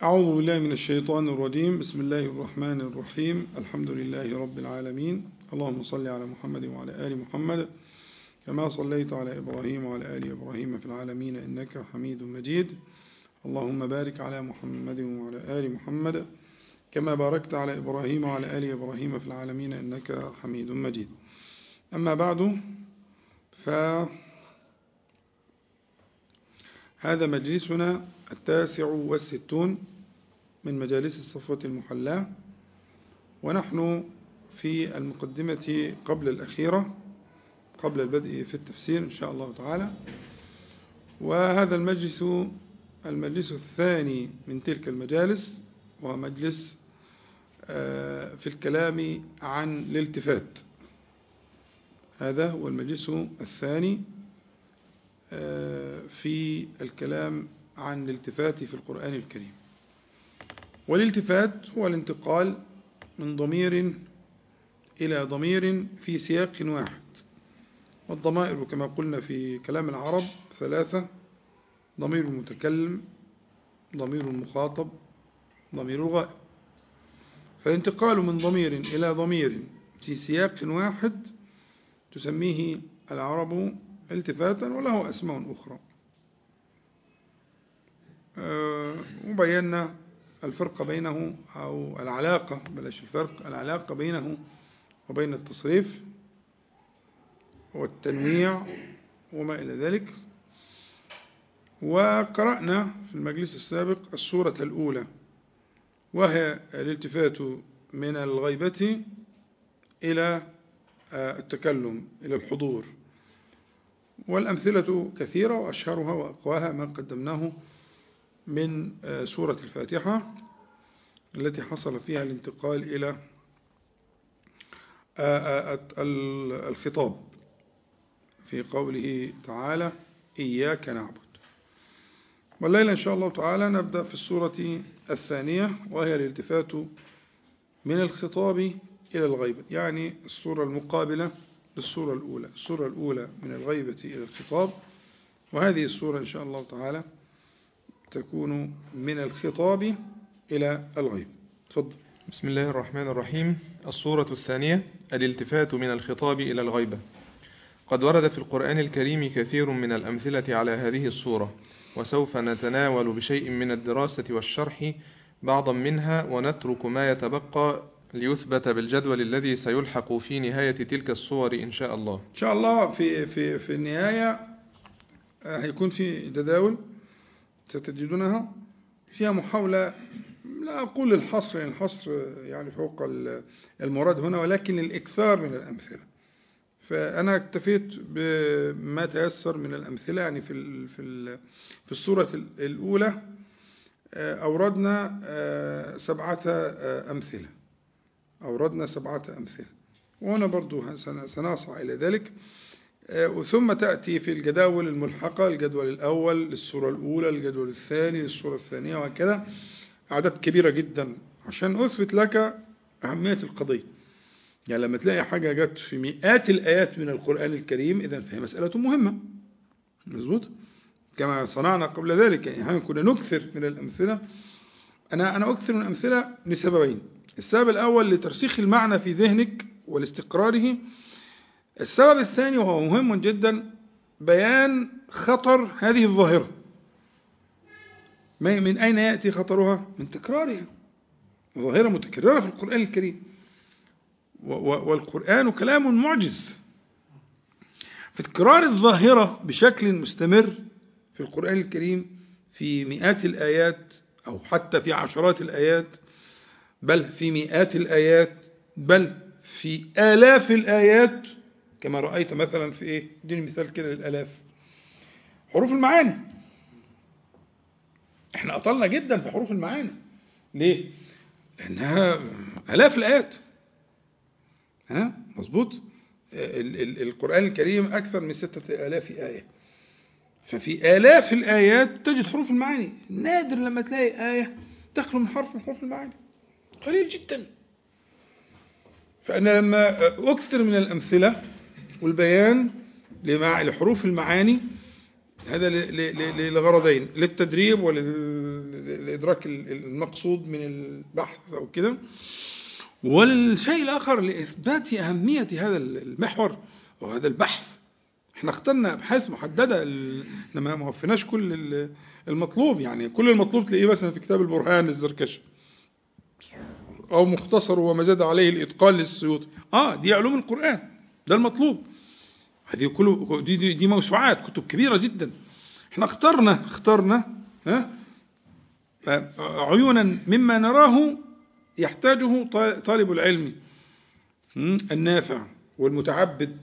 أعوذ بالله من الشيطان الرجيم بسم الله الرحمن الرحيم الحمد لله رب العالمين اللهم صل على محمد وعلى آل محمد كما صليت على إبراهيم وعلى آل إبراهيم في العالمين إنك حميد مجيد اللهم بارك على محمد وعلى آل محمد كما باركت على إبراهيم وعلى آل إبراهيم في العالمين إنك حميد مجيد أما بعد فهذا مجلسنا التاسع والستون من مجالس الصفوة المحلاة ونحن في المقدمة قبل الأخيرة قبل البدء في التفسير إن شاء الله تعالى وهذا المجلس المجلس الثاني من تلك المجالس وهو مجلس في الكلام عن الالتفات هذا هو المجلس الثاني في الكلام عن الالتفات في القرآن الكريم والالتفات هو الانتقال من ضمير إلى ضمير في سياق واحد والضمائر كما قلنا في كلام العرب ثلاثة ضمير المتكلم ضمير المخاطب ضمير الغائب فالانتقال من ضمير إلى ضمير في سياق واحد تسميه العرب التفاتا وله أسماء أخرى وبينا الفرق بينه أو العلاقة بلاش الفرق العلاقة بينه وبين التصريف والتنويع وما إلى ذلك وقرأنا في المجلس السابق السورة الأولى وهي الالتفات من الغيبة إلى التكلم إلى الحضور والأمثلة كثيرة وأشهرها وأقواها ما قدمناه من سورة الفاتحة التي حصل فيها الانتقال إلى الخطاب في قوله تعالى إياك نعبد والليلة إن شاء الله تعالى نبدأ في السورة الثانية وهي الالتفات من الخطاب إلى الغيبة يعني السورة المقابلة للسورة الأولى السورة الأولى من الغيبة إلى الخطاب وهذه السورة إن شاء الله تعالى تكون من الخطاب إلى الغيب تفضل بسم الله الرحمن الرحيم الصورة الثانية الالتفات من الخطاب إلى الغيبة قد ورد في القرآن الكريم كثير من الأمثلة على هذه الصورة وسوف نتناول بشيء من الدراسة والشرح بعضا منها ونترك ما يتبقى ليثبت بالجدول الذي سيلحق في نهاية تلك الصور إن شاء الله إن شاء الله في, في, في النهاية هيكون في جداول ستجدونها فيها محاولة لا أقول الحصر يعني الحصر يعني فوق المراد هنا ولكن الإكثار من الأمثلة فأنا اكتفيت بما تيسر من الأمثلة يعني في في في السورة الأولى أوردنا سبعة أمثلة أوردنا سبعة أمثلة وهنا برضو سنصع إلى ذلك ثم تأتي في الجداول الملحقة الجدول الأول للسورة الأولى الجدول الثاني للسورة الثانية وهكذا أعداد كبيرة جدا عشان أثبت لك أهمية القضية يعني لما تلاقي حاجة جت في مئات الآيات من القرآن الكريم إذا فهي مسألة مهمة مظبوط كما صنعنا قبل ذلك يعني احنا كنا نكثر من الأمثلة أنا أنا أكثر من الأمثلة لسببين السبب الأول لترسيخ المعنى في ذهنك ولاستقراره السبب الثاني وهو مهم جدا بيان خطر هذه الظاهرة من أين يأتي خطرها؟ من تكرارها ظاهرة متكررة في القرآن الكريم والقرآن كلام معجز فتكرار الظاهرة بشكل مستمر في القرآن الكريم في مئات الآيات أو حتى في عشرات الآيات بل في مئات الآيات بل في آلاف الآيات كما رأيت مثلا في إيه اديني مثال كده للآلاف حروف المعاني احنا أطلنا جدا في حروف المعاني ليه لأنها آلاف الآيات ها مظبوط القرآن الكريم أكثر من ستة آلاف آية ففي آلاف الآيات تجد حروف المعاني نادر لما تلاقي آية تخلو من حرف من حروف المعاني قليل جدا فأنا لما أكثر من الأمثلة والبيان لحروف المعاني هذا لغرضين للتدريب لإدراك المقصود من البحث أو كده والشيء الآخر لإثبات أهمية هذا المحور وهذا البحث احنا اخترنا أبحاث محددة إنما ما وفيناش كل المطلوب يعني كل المطلوب تلاقيه مثلا في كتاب البرهان للزركشي أو مختصر وما زاد عليه الإتقان للسيوطي آه دي علوم القرآن ده المطلوب هذه كله دي, دي, دي موسوعات كتب كبيرة جدا احنا اخترنا اخترنا ها عيونا مما نراه يحتاجه طالب العلم النافع والمتعبد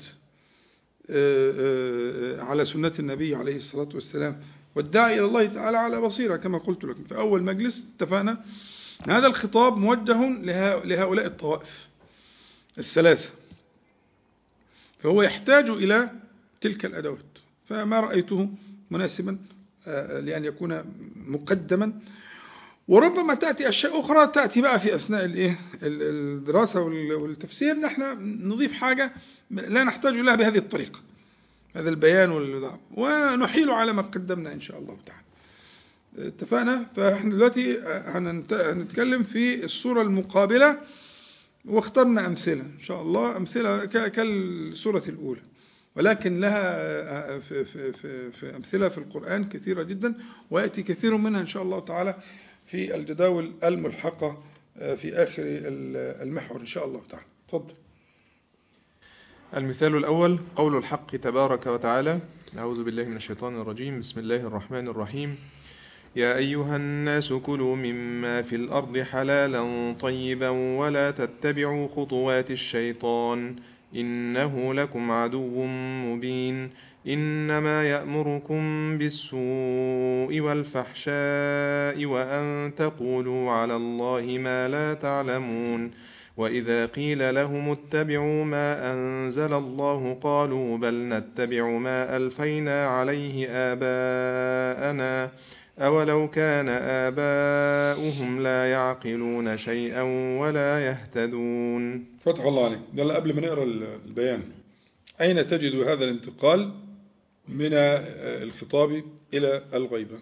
على سنة النبي عليه الصلاة والسلام والداعي إلى الله تعالى على بصيرة كما قلت لكم في أول مجلس اتفقنا هذا الخطاب موجه لهؤلاء الطوائف الثلاثة فهو يحتاج إلى تلك الأدوات فما رأيته مناسبا لأن يكون مقدما وربما تأتي أشياء أخرى تأتي بقى في أثناء الإيه الدراسة والتفسير نحن نضيف حاجة لا نحتاج إليها بهذه الطريقة هذا البيان والدعم ونحيل على ما قدمنا إن شاء الله تعالى اتفقنا فاحنا دلوقتي هنتكلم في الصورة المقابلة واخترنا أمثلة إن شاء الله أمثلة كالسورة الأولى ولكن لها في, في, في, في أمثلة في القرآن كثيرة جدا ويأتي كثير منها إن شاء الله تعالى في الجداول الملحقة في آخر المحور إن شاء الله تعالى تفضل المثال الأول قول الحق تبارك وتعالى أعوذ بالله من الشيطان الرجيم بسم الله الرحمن الرحيم يا أيها الناس كلوا مما في الأرض حلالا طيبا ولا تتبعوا خطوات الشيطان إنه لكم عدو مبين إنما يأمركم بالسوء والفحشاء وأن تقولوا على الله ما لا تعلمون وإذا قيل لهم اتبعوا ما أنزل الله قالوا بل نتبع ما ألفينا عليه آباءنا أولو كان آباؤهم لا يعقلون شيئا ولا يهتدون فتح الله عليك ده قبل ما نقرأ البيان أين تجد هذا الانتقال من الخطاب إلى الغيبة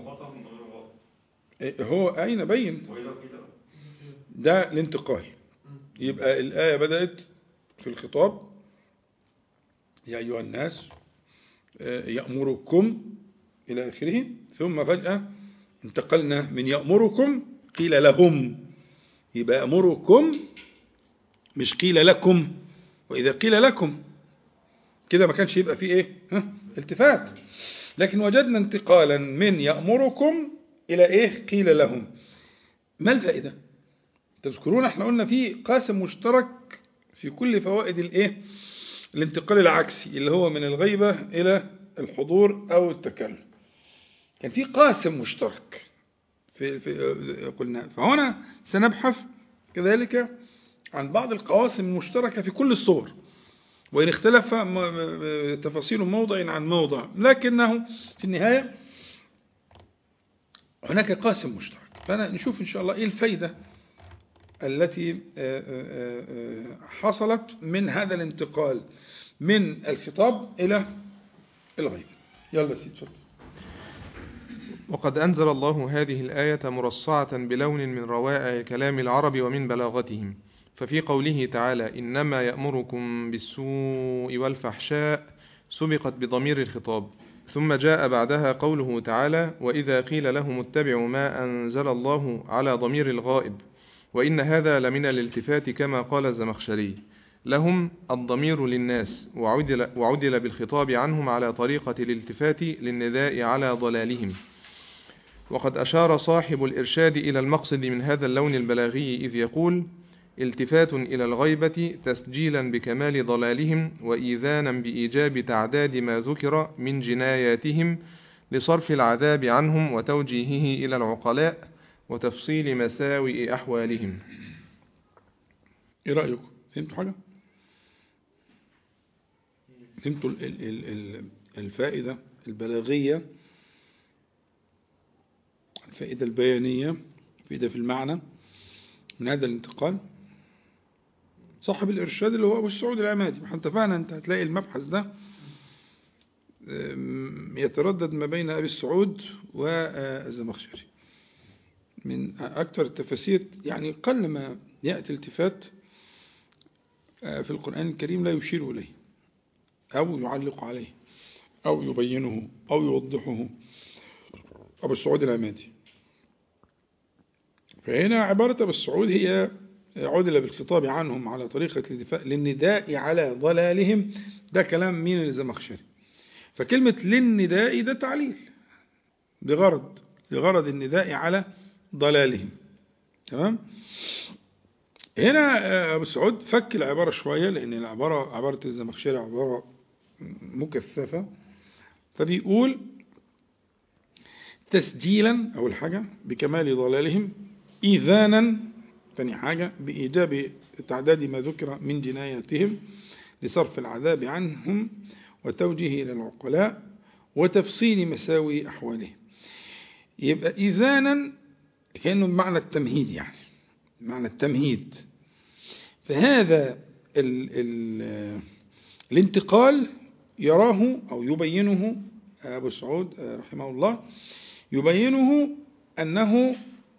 هو أين بين ده الانتقال يبقى الآية بدأت في الخطاب يا أيها الناس يأمركم إلى آخره ثم فجأة انتقلنا من يأمركم قيل لهم يبقى يأمركم مش قيل لكم وإذا قيل لكم كده ما كانش يبقى فيه إيه ها؟ التفات لكن وجدنا انتقالا من يأمركم إلى إيه قيل لهم ما الفائدة تذكرون احنا قلنا في قاسم مشترك في كل فوائد الايه الانتقال العكسي اللي هو من الغيبة إلى الحضور أو التكلم كان في قاسم مشترك في, في قلنا فهنا سنبحث كذلك عن بعض القواسم المشتركة في كل الصور وإن اختلف تفاصيل موضع عن موضع لكنه في النهاية هناك قاسم مشترك فنشوف إن شاء الله إيه الفايدة التي حصلت من هذا الانتقال من الخطاب إلى الغيب يلا سيد تفضل وقد أنزل الله هذه الآية مرصعة بلون من روائع كلام العرب ومن بلاغتهم ففي قوله تعالى إنما يأمركم بالسوء والفحشاء سبقت بضمير الخطاب ثم جاء بعدها قوله تعالى وإذا قيل لهم اتبعوا ما أنزل الله على ضمير الغائب وإن هذا لمن الالتفات كما قال الزمخشري لهم الضمير للناس وعدل, وعدل بالخطاب عنهم على طريقة الالتفات للنداء على ضلالهم وقد أشار صاحب الإرشاد إلى المقصد من هذا اللون البلاغي إذ يقول التفات إلى الغيبة تسجيلا بكمال ضلالهم وإيذانا بإيجاب تعداد ما ذكر من جناياتهم لصرف العذاب عنهم وتوجيهه إلى العقلاء وتفصيل مساوئ أحوالهم إيه رأيكم؟ فهمتوا حاجة؟ فهمتوا الفائدة البلاغية الفائدة البيانية الفائدة في المعنى من هذا الانتقال صاحب الإرشاد اللي هو أبو السعود العمادي احنا اتفقنا أنت هتلاقي المبحث ده يتردد ما بين أبي السعود والزمخشري من أكثر التفاسير يعني قل ما يأتي التفات آه، في القرآن الكريم لا يشير إليه أو يعلق عليه أو يبينه أو يوضحه أبو السعود العمادي فهنا عبارة أبو السعود هي عدل بالخطاب عنهم على طريقة الدفاع للنداء على ضلالهم ده كلام مين الزمخشري فكلمة للنداء ده تعليل بغرض لغرض النداء على ضلالهم تمام هنا أبو سعود فك العبارة شوية لأن العبارة عبارة الزمخشري عبارة مكثفة فبيقول تسجيلا أول حاجة بكمال ضلالهم إيذانا ثاني حاجة بإيجاب تعداد ما ذكر من جناياتهم لصرف العذاب عنهم وتوجيه إلى العقلاء وتفصيل مساوي أحوالهم يبقى إذانا كأنه بمعنى التمهيد يعني معنى التمهيد فهذا ال ال الانتقال يراه أو يبينه أبو سعود رحمه الله يبينه أنه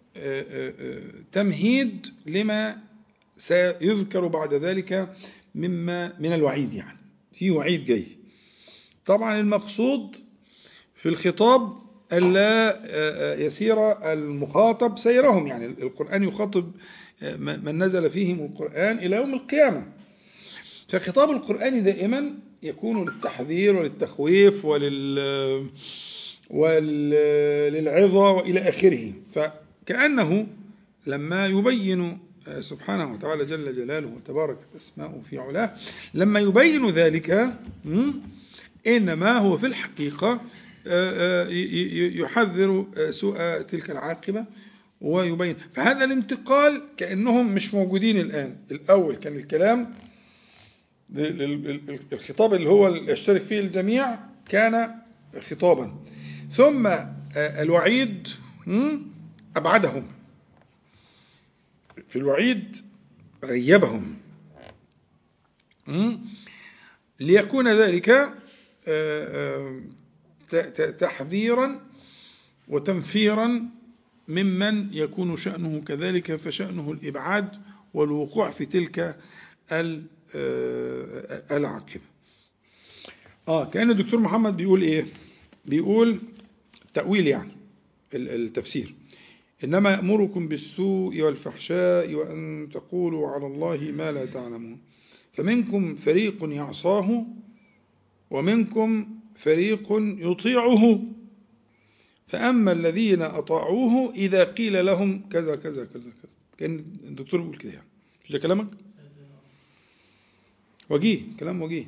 تمهيد لما سيذكر بعد ذلك مما من الوعيد يعني في وعيد جاي طبعا المقصود في الخطاب ألا يسير المخاطب سيرهم يعني القرآن يخاطب من نزل فيهم القرآن إلى يوم القيامة فخطاب القرآن دائما يكون للتحذير وللتخويف ولل وللعظة وإلى آخره فكأنه لما يبين سبحانه وتعالى جل جلاله وتباركت أسماؤه في علاه لما يبين ذلك إنما هو في الحقيقة يحذر سوء تلك العاقبة ويبين فهذا الانتقال كأنهم مش موجودين الآن الأول كان الكلام الخطاب اللي هو يشترك فيه الجميع كان خطابا ثم الوعيد أبعدهم في الوعيد غيبهم ليكون ذلك تحذيرا وتنفيرا ممن يكون شأنه كذلك فشأنه الإبعاد والوقوع في تلك العاقبة آه كأن الدكتور محمد بيقول إيه بيقول تأويل يعني التفسير إنما يأمركم بالسوء والفحشاء وأن تقولوا على الله ما لا تعلمون فمنكم فريق يعصاه ومنكم فريق يطيعه فأما الذين أطاعوه إذا قيل لهم كذا كذا كذا كذا كان الدكتور بيقول كده يعني مش ده كلامك؟ وجيه كلام وجيه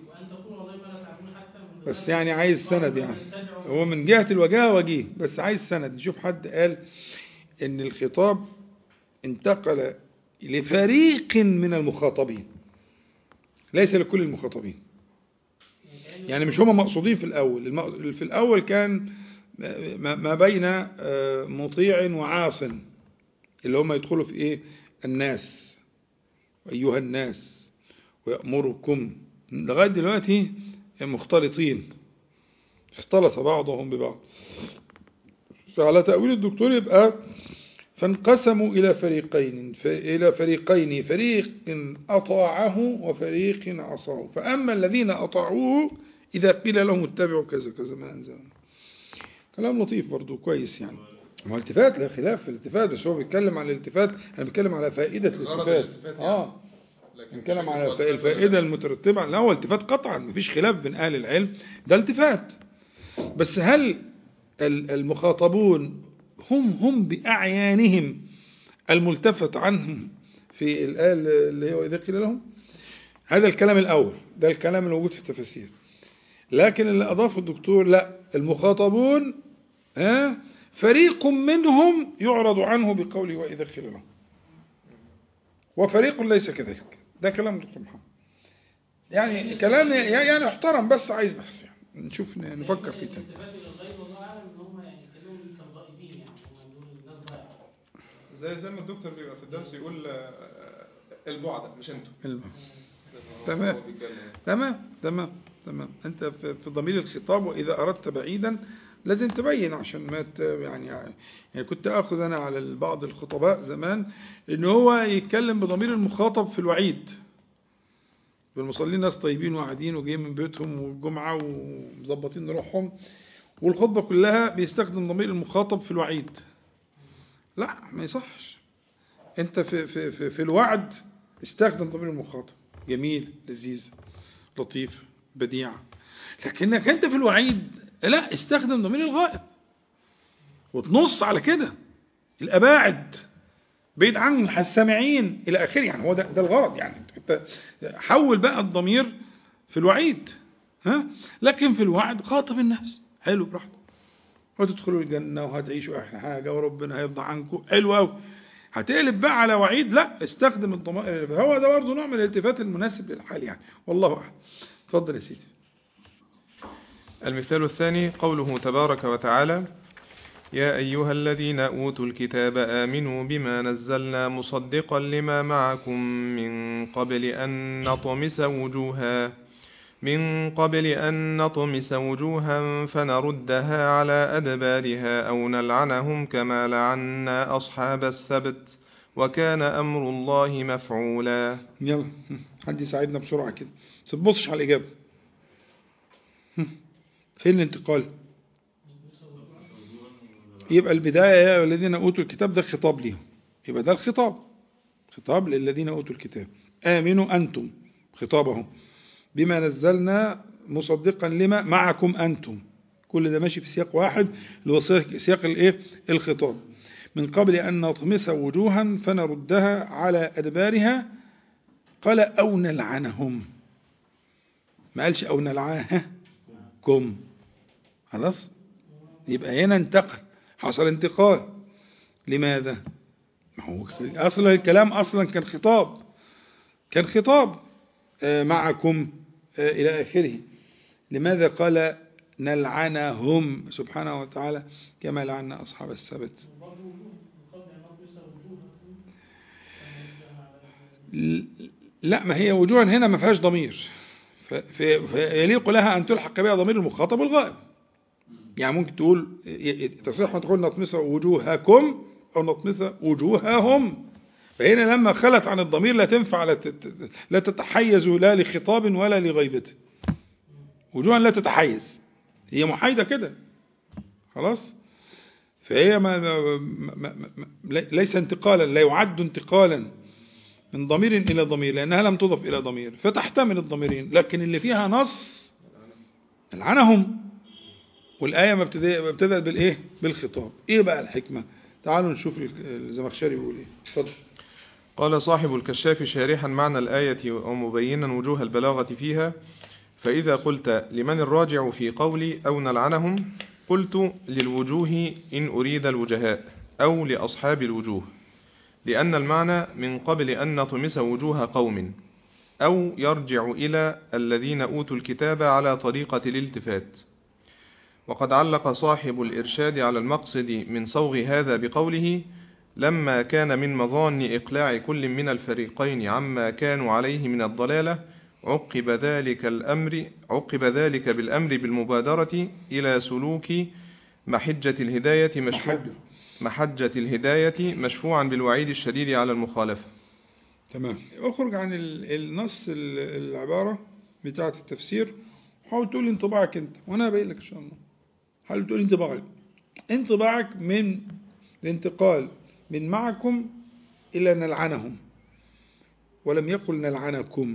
بس يعني عايز سند يعني هو من جهة الوجاهة وجيه بس عايز سند نشوف حد قال ان الخطاب انتقل لفريق من المخاطبين ليس لكل المخاطبين يعني مش هم مقصودين في الأول في الأول كان ما بين مطيع وعاص اللي هم يدخلوا في إيه الناس أيها الناس ويأمركم لغاية دلوقتي مختلطين اختلط بعضهم ببعض فعلى تأويل الدكتور يبقى فانقسموا إلى فريقين إلى فريقين فريق أطاعه وفريق عصاه فأما الذين أطاعوه إذا قيل لهم اتبعوا كذا كذا ما أنزل كلام لطيف برضو كويس يعني ما التفات لا خلاف في الالتفات بس هو بيتكلم عن الالتفات أنا بتكلم على فائدة الالتفات آه بنتكلم على الفائدة المترتبة لا هو التفات قطعا مفيش خلاف بين أهل العلم ده التفات بس هل المخاطبون هم هم بأعيانهم الملتفت عنهم في الآية اللي هو إذا قيل لهم هذا الكلام الأول ده الكلام الموجود في التفاسير لكن اللي أضافه الدكتور لا المخاطبون ها فريق منهم يعرض عنه بقوله وإذا قيل لهم وفريق ليس كذلك ده كلام دكتور محمد يعني كلام يعني احترم بس عايز بحث يعني نشوف نفكر فيه تاني زي زي ما الدكتور بيبقى في الدرس يقول البعد مش انتوا تمام تمام تمام تمام انت في ضمير الخطاب واذا اردت بعيدا لازم تبين عشان ما ت- يعني يعني كنت اخذ انا على بعض الخطباء زمان ان هو يتكلم بضمير المخاطب في الوعيد بالمصلين ناس طيبين وقاعدين وجايين من بيوتهم والجمعه ومظبطين روحهم والخطبه كلها بيستخدم ضمير المخاطب في الوعيد لا ما يصحش انت في في في, في الوعد استخدم ضمير المخاطب جميل لذيذ لطيف بديع لكنك انت في الوعيد لا استخدم ضمير الغائب وتنص على كده الاباعد بعيد عن السامعين الى اخره يعني هو ده, ده الغرض يعني انت حول بقى الضمير في الوعيد ها لكن في الوعد خاطب الناس حلو براحتك وتدخلوا الجنه وهتعيشوا احلى حاجه وربنا هيرضى عنكم حلو قوي هتقلب بقى على وعيد لا استخدم الضمائر هو ده برضه نوع من الالتفات المناسب للحال يعني والله اعلم اتفضل يا سيدي المثال الثاني قوله تبارك وتعالى يا أيها الذين أوتوا الكتاب آمنوا بما نزلنا مصدقا لما معكم من قبل أن نطمس وجوها من قبل أن نطمس وجوها فنردها على أدبارها أو نلعنهم كما لعنا أصحاب السبت وكان أمر الله مفعولا يلا حد يساعدنا بسرعة كده بس ما تبصش على الإجابة فين الانتقال يبقى البداية يا أيها الذين أوتوا الكتاب ده خطاب ليهم يبقى ده الخطاب خطاب للذين أوتوا الكتاب آمنوا أنتم خطابهم بما نزلنا مصدقا لما معكم أنتم كل ده ماشي في سياق واحد اللي هو سياق سياق الايه الخطاب من قبل أن نطمس وجوها فنردها على أدبارها قال أو نلعنهم ما قالش أو نلعنهم خلاص يبقى هنا انتقل حصل انتقال لماذا ما هو أصلا الكلام أصلا كان خطاب كان خطاب آه، معكم آه، إلى آخره لماذا قال نلعنهم سبحانه وتعالى كما لعنا أصحاب السبت ل- لا ما هي وجوها هنا ما فيهاش ضمير ف- في- فيليق لها أن تلحق بها ضمير المخاطب الغائب يعني ممكن تقول ي- ي- تصح أن تقول نطمس وجوهكم أو نطمس وجوههم فهنا لما خلت عن الضمير لا تنفع لا تت- لا تتحيز لا لخطاب ولا لغيبة وجوها لا تتحيز هي محايدة كده خلاص فهي ما ما ما ما ليس انتقالا لا يعد انتقالا من ضمير إلى ضمير لأنها لم تضف إلى ضمير فتحتمل الضميرين لكن اللي فيها نص لعنهم والآية ما ابتدأ- ما ابتدأت بالإيه؟ بالخطاب إيه بقى الحكمة؟ تعالوا نشوف الزمخشري بيقول إيه اتفضل قال صاحب الكشاف شارحا معنى الآية ومبينا وجوه البلاغة فيها فإذا قلت لمن الراجع في قولي أو نلعنهم قلت للوجوه إن أريد الوجهاء أو لأصحاب الوجوه لأن المعنى من قبل أن نطمس وجوه قوم أو يرجع إلى الذين أوتوا الكتاب على طريقة الالتفات وقد علق صاحب الإرشاد على المقصد من صوغ هذا بقوله لما كان من مظان إقلاع كل من الفريقين عما كانوا عليه من الضلالة عقب ذلك الأمر عقب ذلك بالأمر بالمبادرة إلى سلوك محجة الهداية مشفوع محجة. محجة الهداية مشفوعا بالوعيد الشديد على المخالفة تمام اخرج عن ال- النص ال- العبارة بتاعة التفسير حاول تقول انطباعك انت وانا هبين لك ان شاء الله حاول تقول انطباعك انطباعك من الانتقال من معكم الى نلعنهم ولم يقل نلعنكم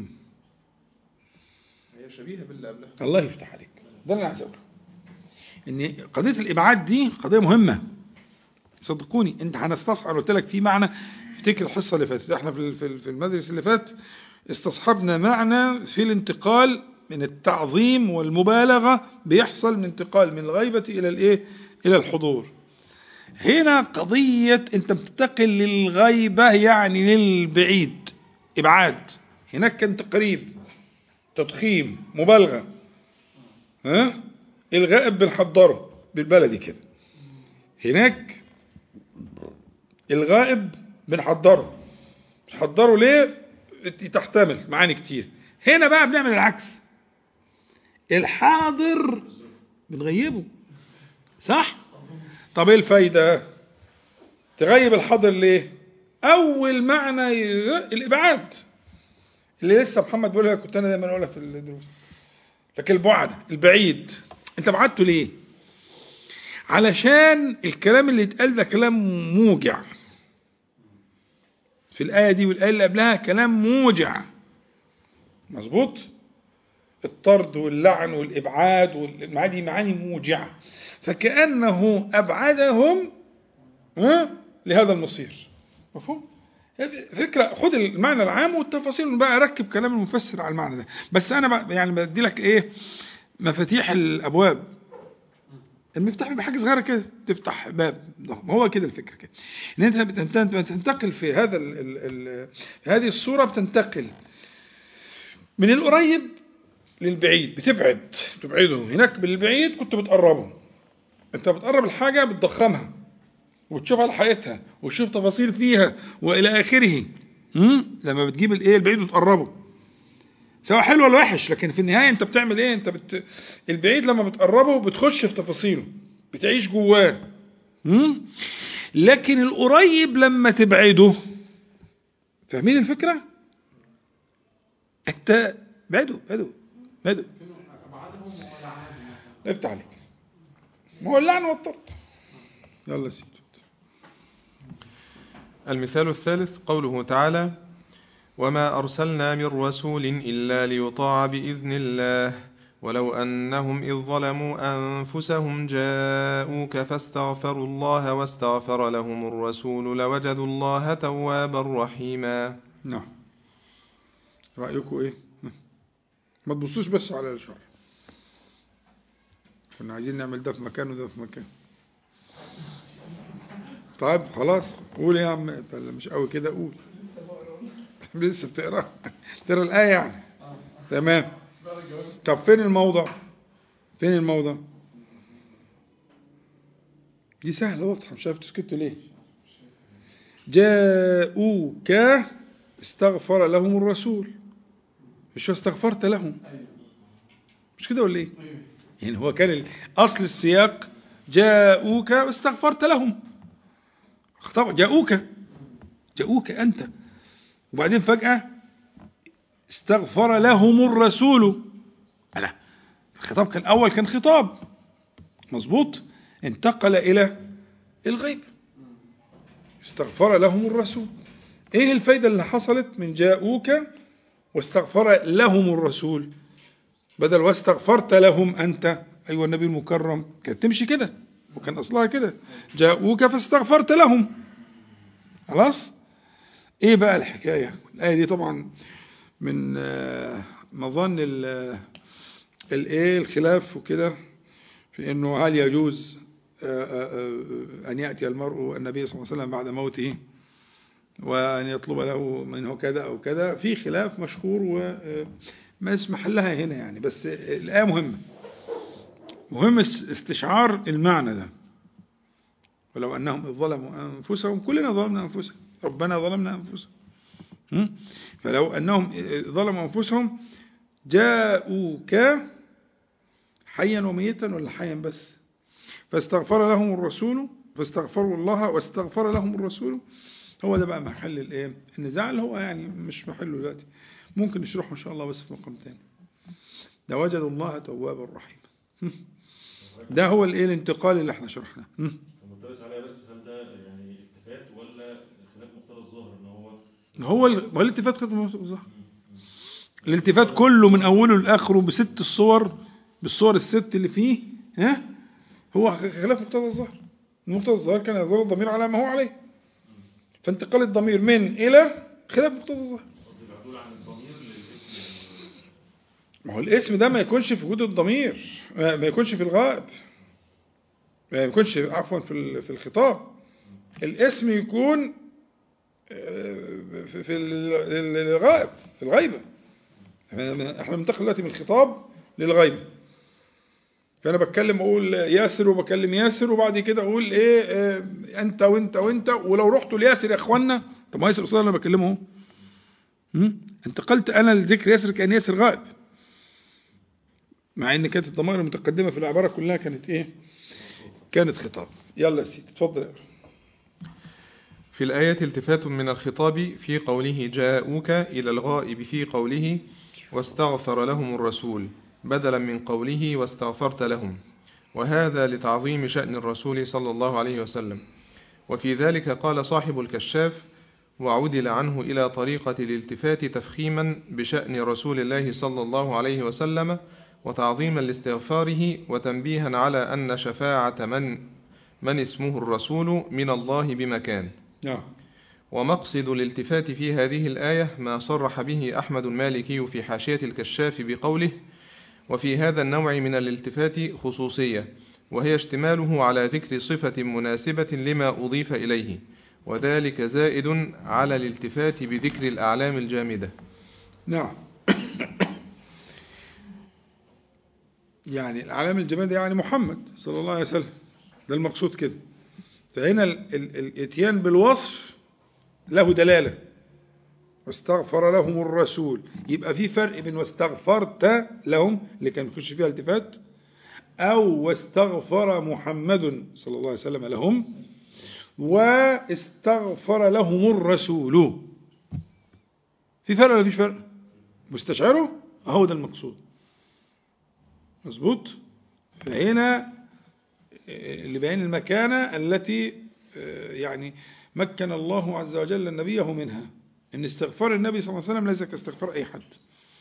هي شبيهة باللي قبلها الله يفتح عليك ده اللي انا عايز اقوله ان قضيه الابعاد دي قضيه مهمه صدقوني انت هنستصحب أنا قلت لك في معنى افتكر الحصه اللي فاتت احنا في ال- في ال- في المدرسه اللي فات استصحبنا معنى في الانتقال من التعظيم والمبالغه بيحصل من انتقال من الغيبه الى الايه الى الحضور هنا قضيه انت بتنتقل للغيبه يعني للبعيد ابعاد هناك كان تقريب تضخيم مبالغه ها الغائب بنحضره بالبلدي كده هناك الغائب بنحضره بنحضره ليه تحتمل معاني كتير هنا بقى بنعمل العكس الحاضر بنغيبه صح طب ايه الفايدة تغيب الحاضر ليه اول معنى ي- الابعاد اللي لسه محمد بيقولها كنت انا دايما اقولها في الدروس لكن البعد البعيد انت بعدته ليه علشان الكلام اللي اتقال ده كلام موجع في الآية دي والآية اللي قبلها كلام موجع مظبوط الطرد واللعن والإبعاد والمعاني دي معاني موجعة فكأنه أبعدهم ها لهذا المصير مفهوم؟ هذه فكرة خد المعنى العام والتفاصيل بقى ركب كلام المفسر على المعنى ده بس أنا بقى يعني بدي لك إيه مفاتيح الأبواب المفتاح بيبقى حاجه صغيره كده تفتح باب ضخم هو كده الفكره كده ان انت بتنت- بتنتقل في هذا ال ال ال في هذه الصوره بتنتقل من القريب للبعيد بتبعد تبعده هناك بالبعيد كنت بتقربه انت بتقرب الحاجه بتضخمها وتشوف على حقيقتها وتشوف تفاصيل فيها والى اخره مم؟ لما بتجيب الايه البعيد وتقربه سواء حلو ولا وحش لكن في النهايه انت بتعمل ايه انت بت... البعيد لما بتقربه بتخش في تفاصيله بتعيش جواه مم؟ لكن القريب لما تبعده فاهمين الفكره انت بعده بعده بعده افتح عليك ما هو اللعن والطرد يلا يا سيدي المثال الثالث قوله تعالى وما أرسلنا من رسول إلا ليطاع بإذن الله ولو أنهم إذ ظلموا أنفسهم جاءوك فاستغفروا الله واستغفر لهم الرسول لوجدوا الله توابا رحيما نعم رأيكم ايه ما تبصوش بس على الشرح كنا عايزين نعمل ده في مكان وده في مكان طيب خلاص قول يا عم انت اللي مش قوي كده قول لسه بتقرا تقرا الآية يعني تمام طب فين الموضع فين الموضع دي سهلة واضحة مش عارف تسكتوا ليه جاءوك استغفر لهم الرسول مش استغفرت لهم مش كده ولا ايه يعني هو كان ال- اصل السياق جاءوك واستغفرت لهم طبعا جاءوك جاءوك انت وبعدين فجأة استغفر لهم الرسول لا الخطاب كان اول كان خطاب مظبوط انتقل الى الغيب استغفر لهم الرسول ايه الفايدة اللي حصلت من جاءوك واستغفر لهم الرسول بدل واستغفرت لهم انت ايها النبي المكرم كانت تمشي كده وكان اصلها كده جاءوك فاستغفرت لهم خلاص ايه بقى الحكاية الايه دي طبعا من آه، مظن ال- الايه الخلاف وكده في انه هل يجوز آه، آه، آه، ان ياتي المرء النبي صلى الله عليه وسلم بعد موته وأن يطلب له منه كذا أو كذا في خلاف مشهور وما اسم محلها هنا يعني بس الآية مهمة مهم اس- استشعار المعنى ده ولو أنهم إذ ظلموا أنفسهم كلنا ظلمنا أنفسنا ربنا ظلمنا أنفسنا م? فلو أنهم إذ ظلموا أنفسهم جاءوك حيا وميتا ولا حيا بس فاستغفر لهم الرسول فاستغفروا الله واستغفر لهم الرسول هو ده بقى محل الايه النزاع اللي هو يعني مش محله دلوقتي ممكن نشرحه ان شاء الله بس في مقام تاني ده وجد الله توابا رحيما ده هو الايه الانتقال اللي احنا شرحناه هم. المدرس عليها بس هل ده يعني التفات ولا خلاف مقتضى الظاهر ان هو هو ال- ما هو الالتفات خدمة الظهر الالتفات كله من اوله لاخره بست الصور بالصور الست اللي فيه ها هو خلاف مقتضى الظهر مقتضى الظهر كان يظهر الضمير على ما هو عليه فانتقال الضمير من الى خلاف مقتضى الظهر قصدي بعدول عن الضمير للاسم ما هو الاسم ده ما يكونش في وجود الضمير ما ما يكونش في الغائب ما يكونش عفوا في ال- في الخطاب الاسم يكون آه، في في ال- ال- الغائب في الغيبة احنا احنا بننتقل دلوقتي من الخطاب للغيبة فانا بتكلم اقول ياسر وبكلم ياسر وبعد كده اقول ايه آه، انت وانت وانت ولو رحتوا لياسر يا اخوانا طب ما ياسر اصلا انا بكلمه اهو هم؟ انتقلت انا لذكر ياسر كان ياسر غائب مع ان كانت الضمائر المتقدمه في العباره كلها كانت ايه كانت خطاب يلا يا سيدي اتفضل يا أخي. في الآية التفات من الخطاب في قوله جاءوك إلى الغائب في قوله واستغفر لهم الرسول بدلا من قوله واستغفرت لهم وهذا لتعظيم شأن الرسول صلى الله عليه وسلم وفي ذلك قال صاحب الكشاف وعدل عنه إلى طريقة الالتفات تفخيما بشأن رسول الله صلى الله عليه وسلم وتعظيما لاستغفاره وتنبيها على أن شفاعة من من اسمه الرسول من الله بمكان نعم ومقصد الالتفات في هذه الآية ما صرح به أحمد المالكي في حاشية الكشاف بقوله وفي هذا النوع من الالتفات خصوصية وهي اشتماله على ذكر صفة مناسبة لما أضيف إليه وذلك زائد على الالتفات بذكر الأعلام الجامدة نعم يعني العلامة الجماد يعني محمد صلى الله عليه وسلم ده المقصود كده فهنا ال- ال- الاتيان بالوصف له دلالة واستغفر لهم الرسول يبقى في فرق بين واستغفرت لهم اللي كان يخش فيها التفات أو واستغفر محمد صلى الله عليه وسلم لهم واستغفر لهم الرسول في فرق ولا مفيش فرق مستشعره اهو ده المقصود مظبوط فهنا آه، لبيان المكانة التي آه، يعني مكن الله عز وجل نبيه منها ان استغفار النبي صلى الله عليه وسلم ليس كاستغفار اي حد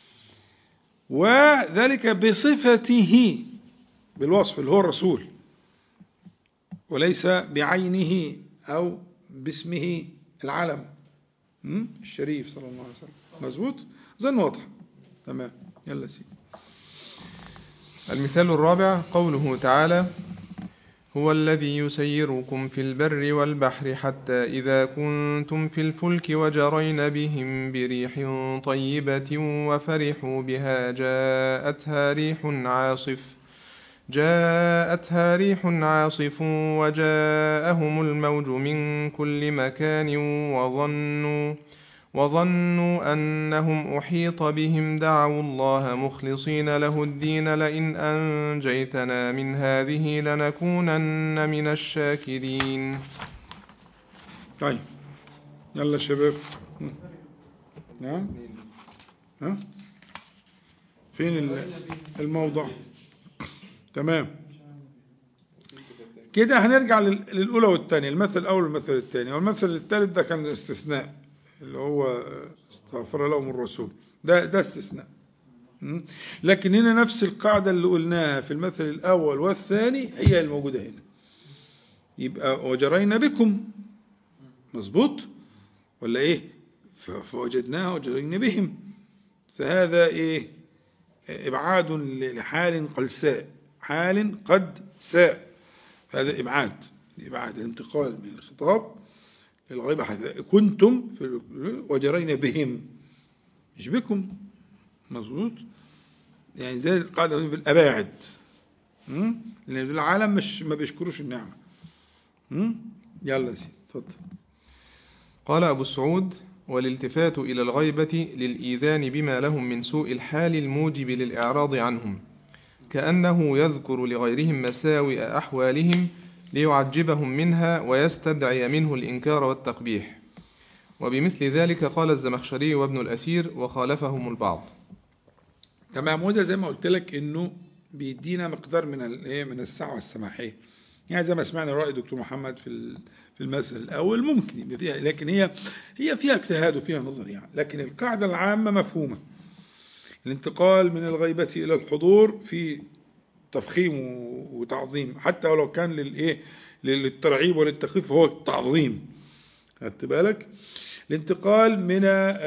وذلك بصفته بالوصف اللي هو الرسول وليس بعينه او باسمه العلم م? الشريف صلى الله عليه وسلم مظبوط ظن واضح تمام يلا سيدي المثال الرابع قوله تعالى هو الذي يسيركم في البر والبحر حتى إذا كنتم في الفلك وجرين بهم بريح طيبة وفرحوا بها جاءتها ريح عاصف جاءتها ريح عاصف وجاءهم الموج من كل مكان وظنوا وظنوا أنهم أحيط بهم دعوا الله مخلصين له الدين لئن أنجيتنا من هذه لنكونن من الشاكرين طيب يلا يا شباب م. نعم ها فين ال- الموضوع تمام كده هنرجع لل- للأولى والثانية المثل الأول والمثل الثاني والمثل الثالث ده كان استثناء اللي هو استغفر لهم الرسول ده ده استثناء م? لكن هنا نفس القاعدة اللي قلناها في المثل الأول والثاني هي الموجودة هنا يبقى وجرينا بكم مظبوط ولا ايه ف- فوجدناها وجرينا بهم فهذا ايه ابعاد لحال قد ساء حال قد ساء هذا ابعاد ابعاد الانتقال من الخطاب للغيبة حتى كنتم في ال- وجرينا بهم مش بكم مظبوط يعني زي القاعدة بالأباعد م? لأن العالم مش ما بيشكروش النعمة م? يلا يا سيدي اتفضل قال أبو السعود والالتفات إلى الغيبة للإيذان بما لهم من سوء الحال الموجب للإعراض عنهم كأنه يذكر لغيرهم مساوئ أحوالهم ليعجبهم منها ويستدعي منه الإنكار والتقبيح وبمثل ذلك قال الزمخشري وابن الأثير وخالفهم البعض تمام وده زي ما قلت لك انه بيدينا مقدار من الايه من السعه والسماحيه يعني زي ما سمعنا راي دكتور محمد في ال- في المثل الاول ممكن يبقى فيها لكن هي هي فيها اجتهاد وفيها نظر يعني لكن القاعده العامه مفهومه الانتقال من الغيبه الى الحضور في تفخيم و- وتعظيم حتى ولو كان للايه للترعيب وللتخفيف هو التعظيم خدت بالك الانتقال من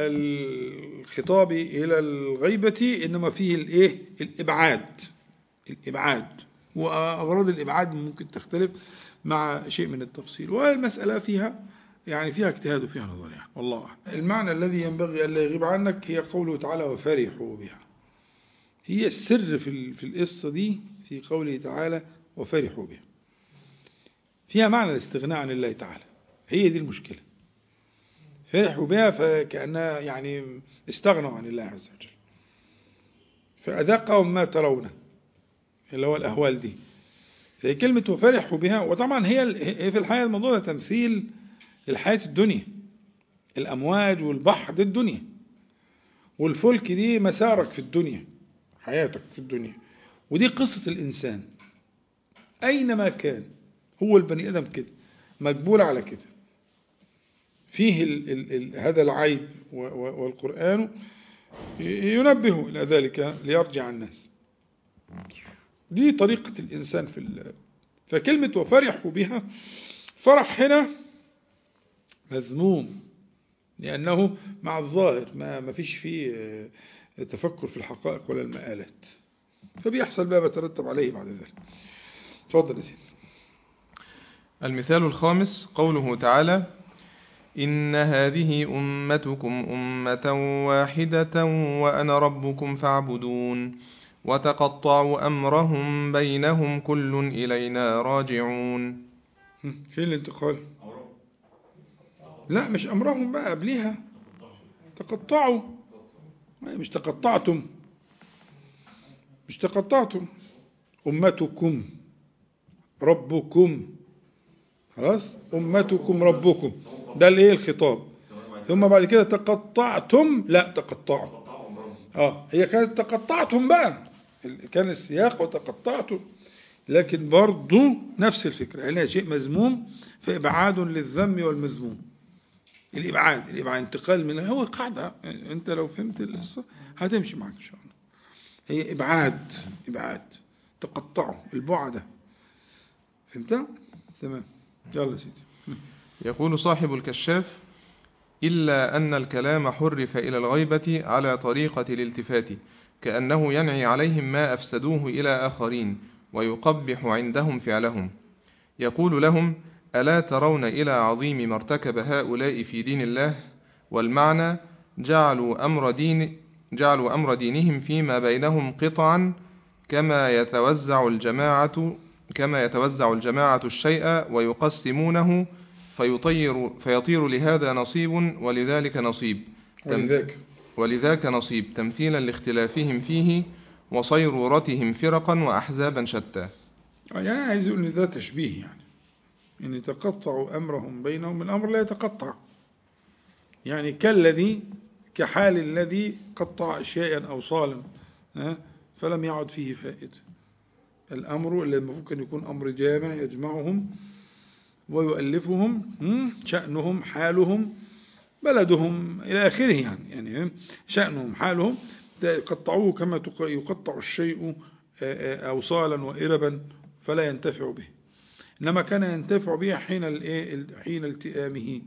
الخطاب إلى الغيبة إنما فيه الإيه الإبعاد الإبعاد وأغراض الإبعاد ممكن تختلف مع شيء من التفصيل والمسألة فيها يعني فيها اجتهاد وفيها نظر يعني والله أعلم. المعنى الذي ينبغي ألا يغيب عنك هي قوله تعالى وفرحوا بها هي السر في ال- في القصة دي في قوله تعالى وفرحوا بها فيها معنى الاستغناء عن الله تعالى هي دي المشكلة فرحوا بها فكأنها يعني استغنوا عن الله عز وجل فأذاقهم ما ترونه اللي هو الأهوال دي زي كلمة وفرحوا بها وطبعا هي هي في الحياة الموضوع ده تمثيل الحياة الدنيا الأمواج والبحر دي الدنيا والفلك دي مسارك في الدنيا حياتك في الدنيا ودي قصة الإنسان أينما كان هو البني آدم كده مجبول على كده فيه ال ال ال هذا العيب و- و- والقرآن ينبه إلى ذلك ليرجع الناس دي طريقة الإنسان في ال- فكلمة وفرحوا بها فرح هنا مذموم لأنه مع الظاهر ما ما فيش فيه آه، تفكر في الحقائق ولا المآلات فبيحصل بقى بيترتب عليه بعد ذلك اتفضل يا سيدي المثال الخامس قوله تعالى إن هذه أمتكم أمة واحدة وأنا ربكم فاعبدون وتقطعوا أمرهم بينهم كل إلينا راجعون هم، فين الانتقال لا مش أمرهم بقى قبليها تقطعوا ما هي مش تقطعتم مش تقطعتم أمتكم ربكم خلاص أمتكم ربكم ده اللي هي الخطاب ثم بعد كده تقطعتم لا تقطعوا اه هي كانت تقطعتم بقى كان السياق وتقطعتم لكن برضو نفس الفكرة يعني شيء مذموم فإبعاد للذم والمذموم الإبعاد الإبعاد انتقال من هو قاعدة أنت لو فهمت القصة هتمشي معك إن شاء الله هي إبعاد إبعاد تقطعوا البعدة فهمتها؟ تمام يلا يا سيدي يقول صاحب الكشاف إلا أن الكلام حرف إلى الغيبة على طريقة الالتفات كأنه ينعي عليهم ما أفسدوه إلى آخرين ويقبح عندهم فعلهم يقول لهم ألا ترون إلى عظيم ما ارتكب هؤلاء في دين الله والمعنى جعلوا أمر دين جعلوا أمر دينهم فيما بينهم قطعا كما يتوزع الجماعة كما يتوزع الجماعة الشيء ويقسمونه فيطير فيطير لهذا نصيب ولذلك نصيب تم- ولذلك ولذاك نصيب تمثيلا لاختلافهم فيه وصيرورتهم فرقا وأحزابا شتى آه، يعني عايز يقول ان ده تشبيه يعني ان يتقطعوا امرهم بينهم الامر لا يتقطع يعني كالذي كحال الذي قطع شيئا او صالا ها، فلم يعد فيه فائده الامر اللي ممكن يكون امر جامع يجمعهم ويؤلفهم هم، شأنهم حالهم بلدهم إلى آخره يعني يعني هم، شأنهم حالهم ده يقطعوه كما تق- يقطع الشيء آه، آه، أوصالا وإربا فلا ينتفع به إنما كان ينتفع به حين الإيه ال- حين التئامه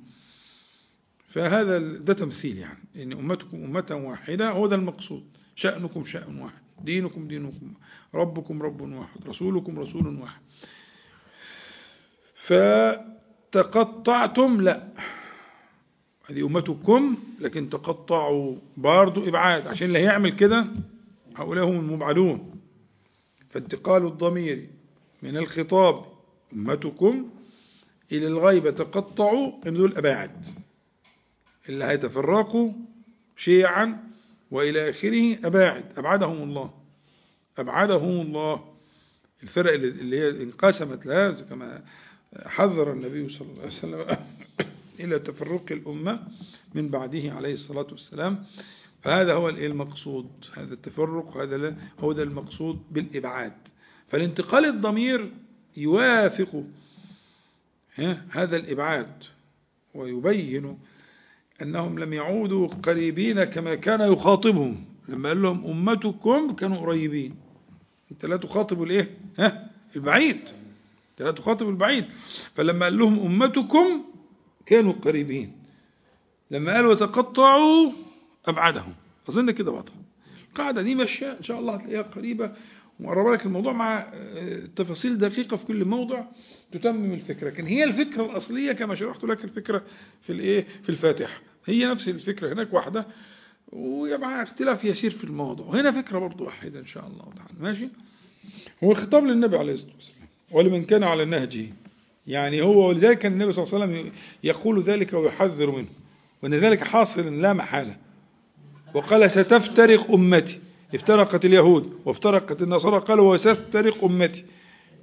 فهذا ال- ده تمثيل يعني إن أمتكم أمة واحدة هو ده المقصود شأنكم شأن واحد دينكم دين واحد ربكم رب واحد رسولكم رسول واحد فتقطعتم لا هذه أمتكم لكن تقطعوا برضو إبعاد عشان اللي هيعمل كده هؤلاء هم المبعدون فانتقال الضمير من الخطاب أمتكم إلى الغيبة تقطعوا إن دول أباعد اللي هيتفرقوا شيعا وإلى آخره أباعد أبعدهم الله أبعدهم الله الفرق اللي- اللي هي انقسمت لهذا كما حذر النبي صلى الله عليه وسلم إلى تفرق الأمة من بعده عليه الصلاة والسلام فهذا هو الإيه المقصود هذا التفرق هذا لا- هو ده المقصود بالإبعاد فالانتقال الضمير يوافق ها، هذا الإبعاد ويبين أنهم لم يعودوا قريبين كما كان يخاطبهم لما قال لهم أمتكم كانوا قريبين أنت لا تخاطب الإيه ها البعيد أنت لا تخاطب البعيد فلما قال لهم أمتكم كانوا قريبين لما قال وتقطعوا أبعدهم أظن كده واضح القاعدة دي ماشية إن شاء الله هتلاقيها قريبة وأقرب لك الموضوع مع آه، تفاصيل دقيقة في كل موضع تتمم الفكرة لكن هي الفكرة الأصلية كما شرحت لك الفكرة في الإيه في الفاتحة هي نفس الفكرة هناك واحدة ومع اختلاف يسير في الموضوع وهنا فكرة برضو واحدة إن شاء الله تعالى ماشي هو الخطاب للنبي عليه الصلاة والسلام ولمن كان على نهجه يعني هو ولذلك كان النبي صلى الله عليه وسلم يقول ذلك ويحذر منه وأن ذلك حاصل لا محالة وقال ستفترق أمتي افترقت اليهود وافترقت النصارى قال وستفترق أمتي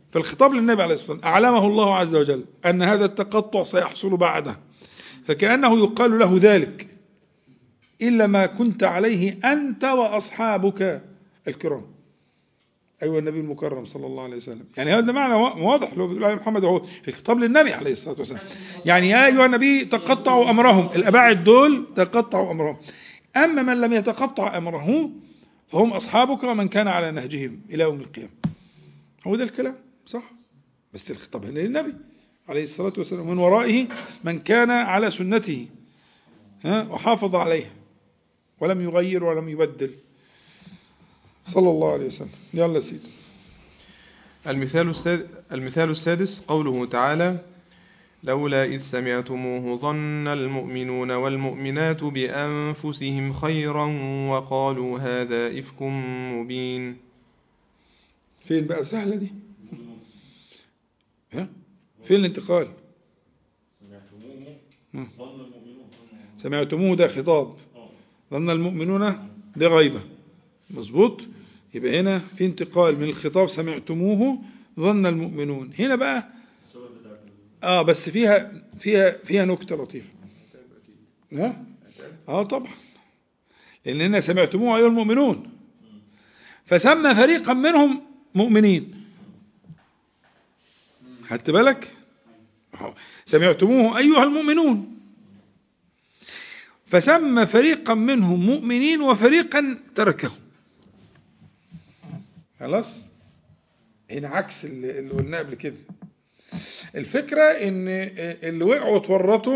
فالخطاب للنبي عليه الصلاة والسلام أعلمه الله عز وجل أن هذا التقطع سيحصل بعده فكأنه يقال له ذلك إلا ما كنت عليه أنت وأصحابك الكرام أيها النبي المكرم صلى الله عليه وسلم يعني هذا معنى واضح لو بيقول عليه محمد هو الخطاب للنبي عليه الصلاة والسلام يعني يا أيها النبي تقطعوا أمرهم الأباعد دول تقطعوا أمرهم أما من لم يتقطع أمره فهم أصحابك ومن كان على نهجهم إلى يوم القيامة هو ده الكلام صح بس الخطاب هنا للنبي عليه الصلاة والسلام من ورائه من كان على سنته ها وحافظ عليها ولم يغير ولم يبدل صلى الله عليه وسلم يلا سيدي المثال السادس, المثال السادس قوله تعالى لولا إذ سمعتموه ظن المؤمنون والمؤمنات بأنفسهم خيرا وقالوا هذا إفك مبين فين بقى سهلة دي ها فين الانتقال سمعتموه مم. ظن المؤمنون سمعتموه ده خطاب اه ظن المؤمنون بغيبة مظبوط يبقى هنا في انتقال من الخطاب سمعتموه ظن المؤمنون هنا بقى السبب بتاع ال- اه بس فيها فيها فيها نكتة لطيفة ها اه طبعا لان هنا سمعتموه ايها المؤمنون فسمى فريقا منهم مؤمنين خدت بالك أهو. سمعتموه ايها المؤمنون فسمى فريقا منهم مؤمنين وفريقا تركه خلاص هنا عكس اللي اللي قلناه قبل كده الفكرة ان اللي وقعوا اتورطوا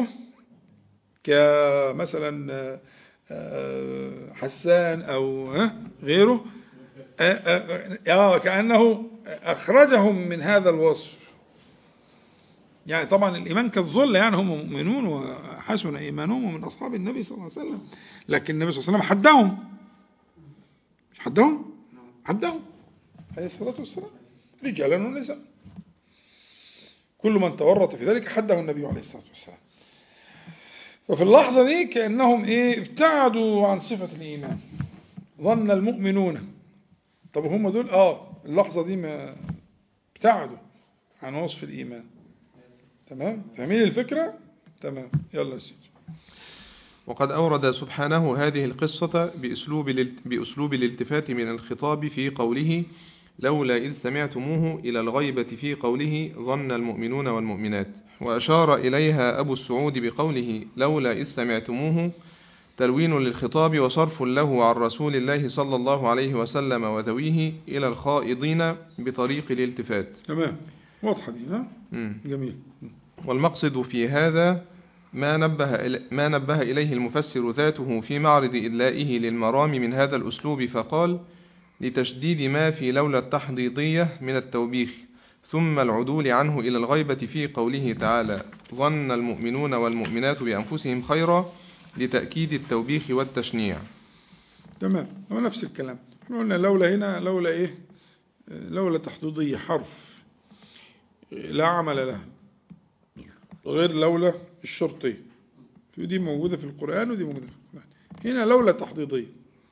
كمثلا آه، حسان او ها غيره آه، آه، آه، كأنه أخرجهم من هذا الوصف يعني طبعا الإيمان كالظل يعني هم مؤمنون وحسن إيمانهم ومن أصحاب النبي صلى الله عليه وسلم لكن النبي صلى الله عليه وسلم حدهم مش حدهم حدهم عليه الصلاة والسلام رجالا ونساء كل من تورط في ذلك حده النبي عليه الصلاة والسلام ففي اللحظة دي كأنهم إيه ابتعدوا عن صفة الإيمان ظن المؤمنون طب هم دول آه اللحظة دي ما ابتعدوا عن وصف الإيمان تمام فاهمين الفكرة تمام يلا يا سيدي وقد أورد سبحانه هذه القصة بأسلوب, الالت- بأسلوب الالتفات من الخطاب في قوله لولا إذ سمعتموه إلى الغيبة في قوله ظن المؤمنون والمؤمنات وأشار إليها أبو السعود بقوله لولا إذ سمعتموه تلوين للخطاب وصرف له عن رسول الله صلى الله عليه وسلم وذويه إلى الخائضين بطريق الالتفات تمام واضحة دي ها مم. جميل والمقصد في هذا ما نبه, إلي- ما نبه إليه المفسر ذاته في معرض إدلائه للمرام من هذا الأسلوب فقال لتشديد ما في لولا التحضيضية من التوبيخ ثم العدول عنه إلى الغيبة في قوله تعالى ظن المؤمنون والمؤمنات بأنفسهم خيرا لتأكيد التوبيخ والتشنيع تمام هو نفس الكلام احنا قلنا لولا هنا لولا ايه لولا تحديدية حرف لا عمل لها غير لولا الشرطية دي موجودة في القرآن ودي موجودة في القرآن هنا لولا تحديدية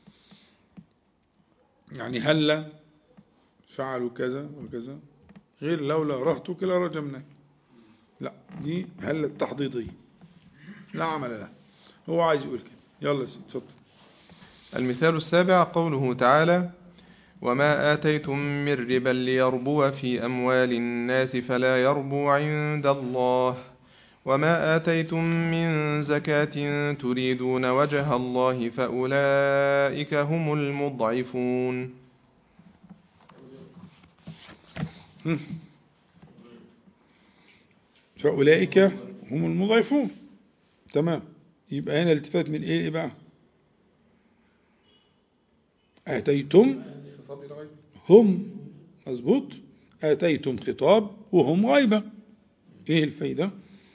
يعني هلا فعلوا كذا وكذا غير لولا رهتك لرجمناك لا دي هلا التحديدية لا عمل لها هو عايز يقول كده يلا يا سيدي اتفضل المثال السابع قوله تعالى وما آتيتم من ربا ليربو في أموال الناس فلا يربو عند الله وما آتيتم من زكاة تريدون وجه الله فأولئك هم المضعفون فأولئك هم المضعفون تمام يبقى هنا الالتفات من ايه بقى آتيتم هم مظبوط آتيتم خطاب وهم غيبة ايه الفايدة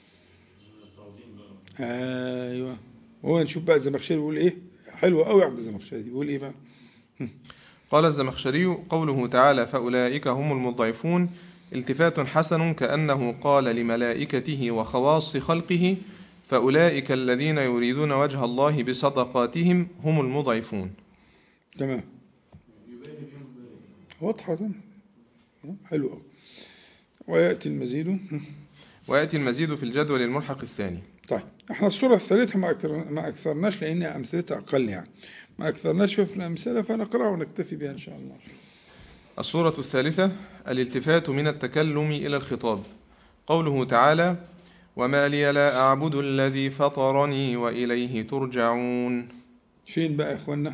ايوه هو نشوف بقى الزمخشري بيقول ايه حلو قوي عبد الزمخشري بيقول ايه بقى قال الزمخشري قوله تعالى فأولئك هم المضعفون التفات حسن كأنه قال لملائكته وخواص خلقه فأولئك الذين يريدون وجه الله بصدقاتهم هم المضعفون تمام واضحة ده حلو قوي ويأتي المزيد ويأتي المزيد في الجدول الملحق الثاني طيب احنا الصورة الثالثة ما أكثر- ما أكثرناش لأن أمثلتها أقل يعني ما أكثرناش في الأمثلة فنقرأها ونكتفي بها إن شاء الله الصورة الثالثة الالتفات من التكلم إلى الخطاب قوله تعالى وما لي لا أعبد الذي فطرني وإليه ترجعون فين بقى يا إخوانا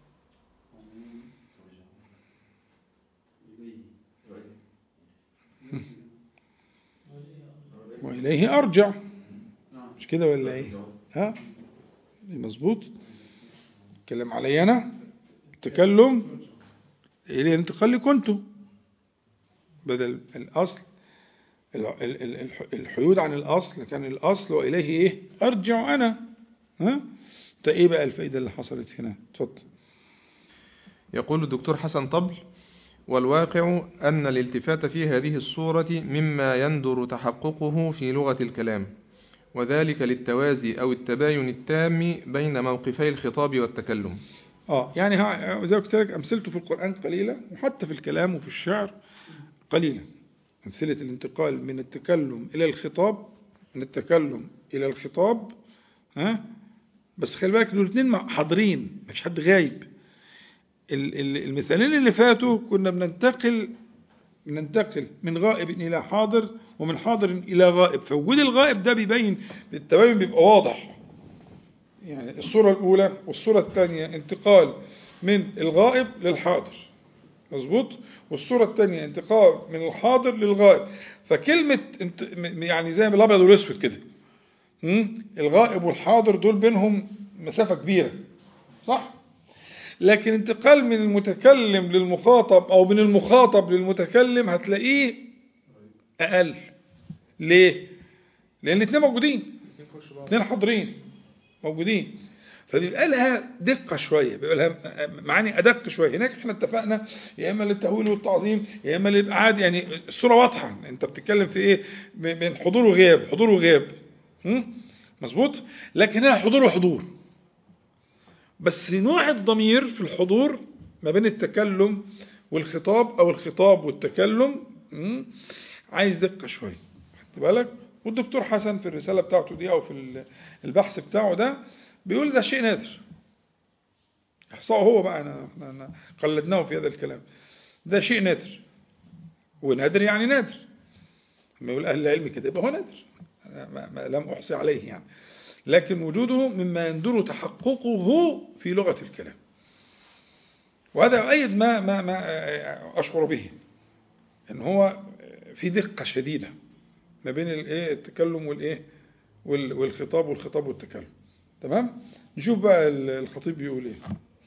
وإليه أرجع مش كده ولا إيه ها مظبوط اتكلم علي أنا تكلم إليه الانتقال كنت بدل الأصل ال- ال- ال- الح- الحيود عن الأصل كان الأصل وإليه إيه أرجع أنا ها ده إيه بقى الفائدة اللي حصلت هنا اتفضل يقول الدكتور حسن طبل والواقع أن الالتفات في هذه الصورة مما يندر تحققه في لغة الكلام وذلك للتوازي أو التباين التام بين موقفي الخطاب والتكلم اه يعني ها- زي ما قلت لك امثلته في القران قليله وحتى في الكلام وفي الشعر قليله امثله الانتقال من التكلم الى الخطاب من التكلم الى الخطاب ها بس خلي بالك دول الاثنين حاضرين مفيش حد غايب ال- ال- المثالين اللي فاتوا كنا بننتقل بننتقل من غائب الى حاضر ومن حاضر الى غائب فوجود الغائب ده بيبين بالتباين بيبقى واضح يعني الصورة الأولى والصورة الثانية انتقال من الغائب للحاضر مظبوط والصورة الثانية انتقال من الحاضر للغائب فكلمة انت م- يعني زي الأبيض والأسود كده مم؟ الغائب والحاضر دول بينهم مسافة كبيرة صح؟ لكن انتقال من المتكلم للمخاطب أو من المخاطب للمتكلم هتلاقيه أقل ليه؟ لأن الاثنين موجودين اثنين حاضرين موجودين فبيبقى لها دقة شوية بيبقى لها معاني أدق شوية هناك احنا اتفقنا يا إما للتهويل والتعظيم يا إما للإبعاد يعني الصورة واضحة أنت بتتكلم في إيه بين حضور وغياب حضور وغياب هم؟ مظبوط لكن هنا حضور وحضور بس نوع الضمير في الحضور ما بين التكلم والخطاب أو الخطاب والتكلم هم؟ عايز دقة شوية خدت بالك والدكتور حسن في الرسالة بتاعته دي أو في البحث بتاعه ده بيقول ده شيء نادر إحصاءه هو بقى أنا, أنا, أنا قلدناه في هذا الكلام ده شيء نادر ونادر يعني نادر لما يقول أهل العلم كده يبقى هو نادر أنا ما ما لم أحصي عليه يعني لكن وجوده مما يندر تحققه في لغة الكلام وهذا يؤيد ما ما ما أشعر به إن هو في دقة شديدة ما بين الايه التكلم والايه وال- والخطاب والخطاب والتكلم تمام نشوف بقى ال- الخطيب بيقول ايه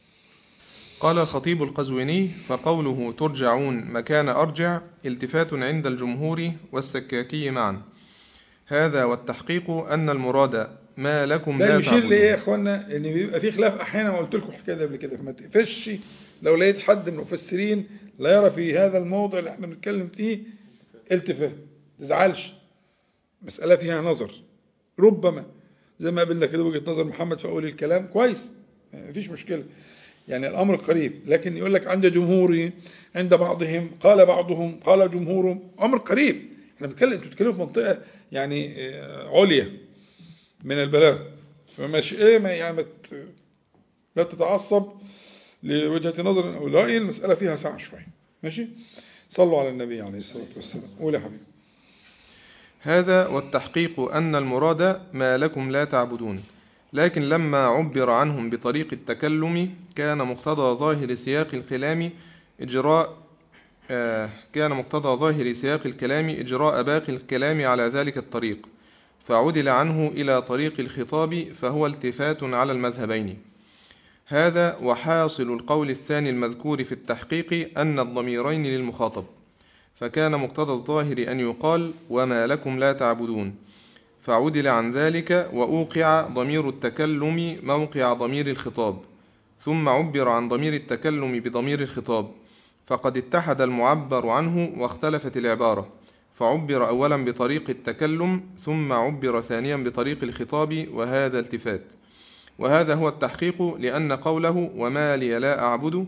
قال الخطيب القزويني فقوله ترجعون مكان أرجع التفات عند الجمهور والسكاكي معا هذا والتحقيق أن المراد ما لكم ده لا يشير لايه يا تعبدون اخوانا ان بيبقى في خلاف احيانا ما قلت لكم الحكايه دي قبل كده فما تقفش لو لقيت حد من المفسرين لا يرى في هذا الموضع اللي احنا بنتكلم فيه التفات ما تزعلش مساله فيها نظر ربما زي ما قابلنا كده وجهه نظر محمد في اول الكلام كويس مفيش مشكله يعني الامر قريب لكن يقول لك عند جمهوري عند بعضهم قال بعضهم قال جمهورهم امر قريب احنا بنتكلم انتوا بتتكلموا في منطقه يعني آه، عليا من البلاغ فمش ايه ما يعني ما ت- لا تتعصب لوجهة نظر او رأي المسألة فيها سعة شوية ماشي صلوا على النبي عليه الصلاة والسلام قول يا حبيبي هذا والتحقيق أن المراد ما لكم لا تعبدون لكن لما عبر عنهم بطريق التكلم كان مقتضى ظاهر سياق الكلام إجراء آه، كان مقتضى ظاهر سياق الكلام إجراء باقي الكلام على ذلك الطريق فعدل عنه إلى طريق الخطاب فهو التفات على المذهبين هذا وحاصل القول الثاني المذكور في التحقيق أن الضميرين للمخاطب فكان مقتضى الظاهر أن يقال وما لكم لا تعبدون فعدل عن ذلك وأوقع ضمير التكلم موقع ضمير الخطاب ثم عبر عن ضمير التكلم بضمير الخطاب فقد اتحد المعبر عنه واختلفت العبارة فعبر أولا بطريق التكلم ثم عبر ثانيا بطريق الخطاب وهذا التفات وهذا هو التحقيق لأن قوله وما لي لا أعبد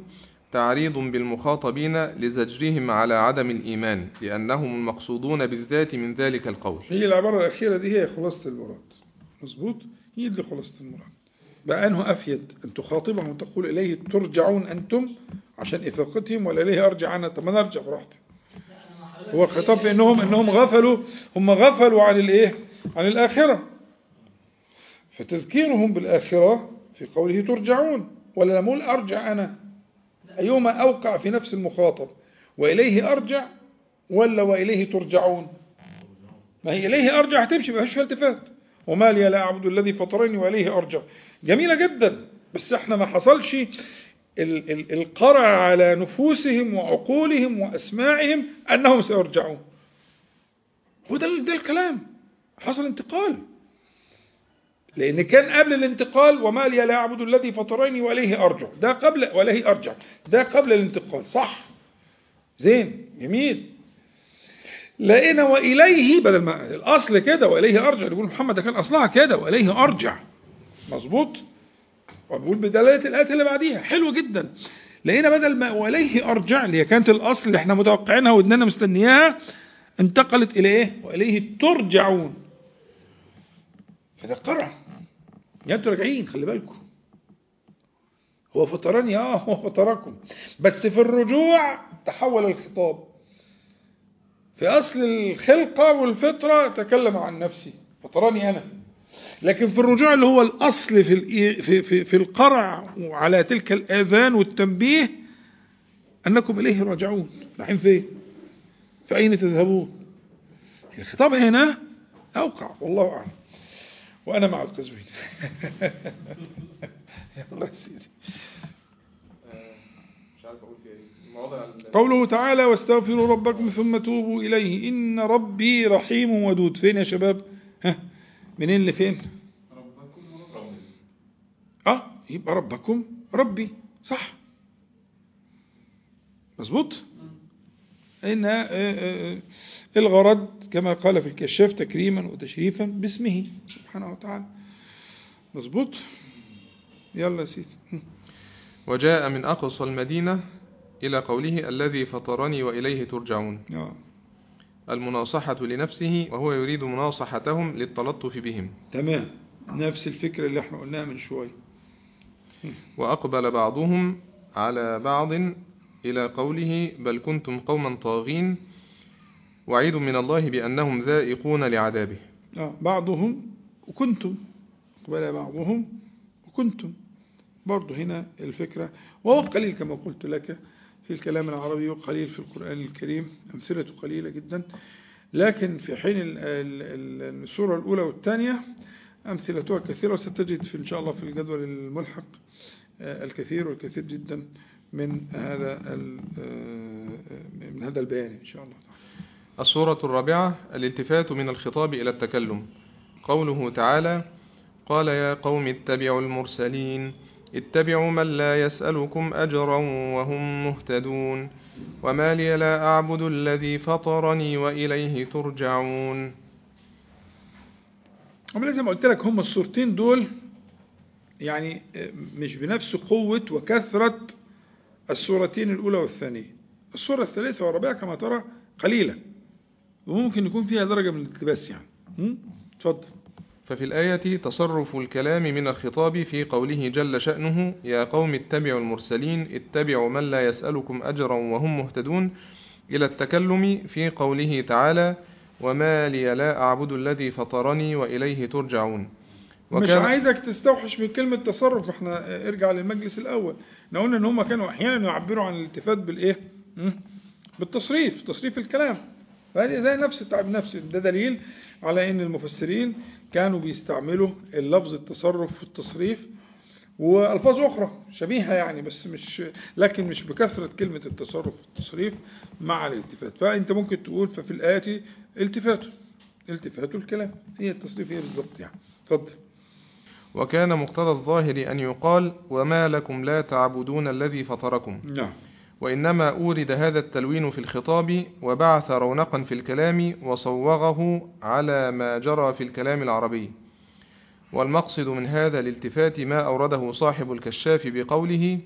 تعريض بالمخاطبين لزجرهم على عدم الإيمان لأنهم المقصودون بالذات من ذلك القول هي العبارة الأخيرة دي هي خلاصة المراد مظبوط هي دي خلاصة المراد بقى أنه أفيد أن تخاطبهم وتقول إليه ترجعون أنتم عشان إفاقتهم ولا إليه أرجع أنا طب ما نرجع براحتي هو الخطاب في أنهم أنهم غفلوا هم غفلوا عن الإيه عن الآخرة فتذكيرهم بالآخرة في قوله ترجعون ولا نقول أرجع أنا أيهما أوقع في نفس المخاطب وإليه أرجع ولا وإليه ترجعون ما هي إليه أرجع هتمشي ما فيهاش التفات وما لي لا أعبد الذي فطرني وإليه أرجع جميلة جدا بس احنا ما حصلش ال ال القرع على نفوسهم وعقولهم وأسماعهم أنهم سيرجعون هو ده ده الكلام حصل انتقال لأن كان قبل الانتقال وما لي لا أعبد الذي فطرني وإليه أرجع ده قبل وإليه أرجع ده قبل الانتقال صح زين جميل لقينا وإليه بدل ما الأصل كده وإليه أرجع يقول محمد ده كان أصلها كده وإليه أرجع مظبوط وبقول بدلالة الآيات اللي بعديها حلو جدا لقينا بدل ما وإليه أرجع اللي هي كانت الأصل اللي احنا متوقعينها ودننا مستنياها انتقلت إلى إيه؟ وإليه ترجعون فده قرع يا انتوا راجعين خلي بالكم هو فطرني اه هو فطركم بس في الرجوع تحول الخطاب في اصل الخلقه والفطره تكلم عن نفسي فطرني انا لكن في الرجوع اللي هو الاصل في الإي- في في, في القرع وعلى تلك الاذان والتنبيه انكم اليه راجعون رايحين فين؟ فاين تذهبون؟ الخطاب هنا اوقع والله اعلم وانا مع القزوين يلا يا سيدي مش عارف أقول فيها إيه مواضع قوله تعالى واستغفروا ربكم ثم توبوا إليه إن ربي رحيم ودود فين يا شباب ها منين لفين اه يبقى ربكم ربي صح مظبوط إن آه، آه، آه، الغرض كما قال في الكشاف تكريما وتشريفا باسمه سبحانه وتعالى مظبوط يلا يا سيدي وجاء من أقصى المدينة إلى قوله الذي فطرني وإليه ترجعون آه. المناصحة لنفسه وهو يريد مناصحتهم للتلطف بهم تمام نفس الفكرة اللي احنا قلناها من شوية وأقبل بعضهم على بعض إلى قوله بل كنتم قوما طاغين وعيد من الله بأنهم ذائقون لعذابه آه. بعضهم وكنتم قبل بعضهم وكنتم برضه هنا الفكرة وهو قليل كما قلت لك في الكلام العربي وقليل في القرآن الكريم أمثلة قليلة جدا لكن في حين ال- ال- ال- السورة الأولى والثانية أمثلتها كثيرة وستجد في إن شاء الله في الجدول الملحق آه، الكثير والكثير جدا من هذا ال- آه، من هذا البيان إن شاء الله الصورة الرابعة الالتفات من الخطاب إلى التكلم قوله تعالى قال يا قوم اتبعوا المرسلين اتبعوا من لا يسألكم أجرا وهم مهتدون وما لي لا أعبد الذي فطرني وإليه ترجعون أما زي ما قلت لك هم الصورتين دول يعني مش بنفس قوة وكثرة الصورتين الأولى والثانية الصورة الثالثة والرابعة كما ترى قليلة وممكن يكون فيها درجة من الالتباس يعني م? اتفضل ففي الآية تصرف الكلام من الخطاب في قوله جل شأنه يا قوم اتبعوا المرسلين اتبعوا من لا يسألكم أجرا وهم مهتدون إلى التكلم في قوله تعالى وما لي لا أعبد الذي فطرني وإليه ترجعون مش عايزك تستوحش من كلمة تصرف احنا ارجع للمجلس الأول احنا قلنا ان هم كانوا أحيانا يعبروا عن الالتفات بالإيه؟ م? بالتصريف تصريف الكلام فهذه زي نفس التعب نفس ده دليل على ان المفسرين كانوا بيستعملوا اللفظ التصرف والتصريف والفاظ اخرى شبيهه يعني بس مش لكن مش بكثره كلمه التصرف والتصريف مع الالتفات فانت ممكن تقول ففي الايه التفات التفات الكلام هي التصريف هي بالظبط يعني اتفضل وكان مقتضى الظاهر أن يقال وما لكم لا تعبدون الذي فطركم نعم وإنما أورد هذا التلوين في الخطاب وبعث رونقا في الكلام وصوغه على ما جرى في الكلام العربي والمقصد من هذا الالتفات ما أورده صاحب الكشاف بقوله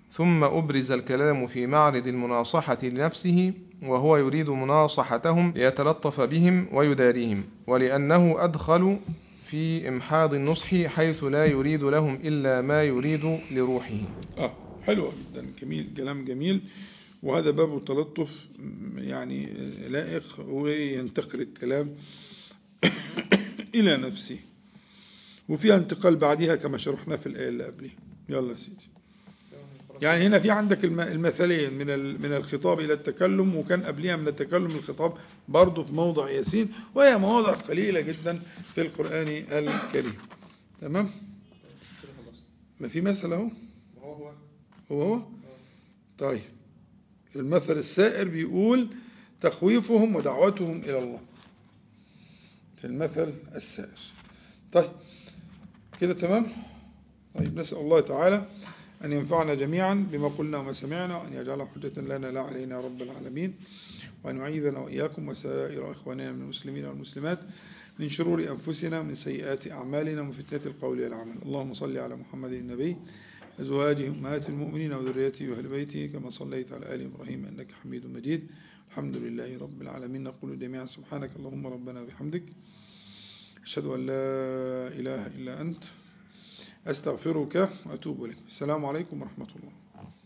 ثم أبرز الكلام في معرض المناصحة لنفسه وهو يريد مناصحتهم ليتلطف بهم ويداريهم ولأنه أدخل في إمحاض النصح حيث لا يريد لهم إلا ما يريد لروحه اه حلوة جدا جميل كلام جميل وهذا باب التلطف م- يعني لائق وينتقل الكلام إلى نفسه وفيها انتقال بعدها كما شرحنا في الآية اللي قبلها يلا يا سيدي يعني هنا في عندك الم- المثلين من ال- من الخطاب إلى التكلم وكان قبلها من التكلم الخطاب برضه في موضع ياسين وهي مواضع قليلة جدا في القرآن الكريم تمام ما في مثل اهو وهو هو هو طيب المثل السائر بيقول تخويفهم ودعوتهم إلى الله في المثل السائر طيب كده تمام طيب نسأل الله تعالى أن ينفعنا جميعا بما قلنا وما سمعنا وأن يجعله حجة لنا لا علينا يا رب العالمين وأن يعيذنا وإياكم وسائر إخواننا من المسلمين والمسلمات من شرور أنفسنا ومن سيئات أعمالنا ومن فتنة القول والعمل اللهم صل على محمد النبي أزواجه أمهات المؤمنين وذريته وأهل بيته كما صليت على آل إبراهيم إنك حميد مجيد الحمد لله رب العالمين نقول جميعا سبحانك اللهم ربنا بحمدك أشهد أن لا إله إلا أنت أستغفرك وأتوب إليك السلام عليكم ورحمة الله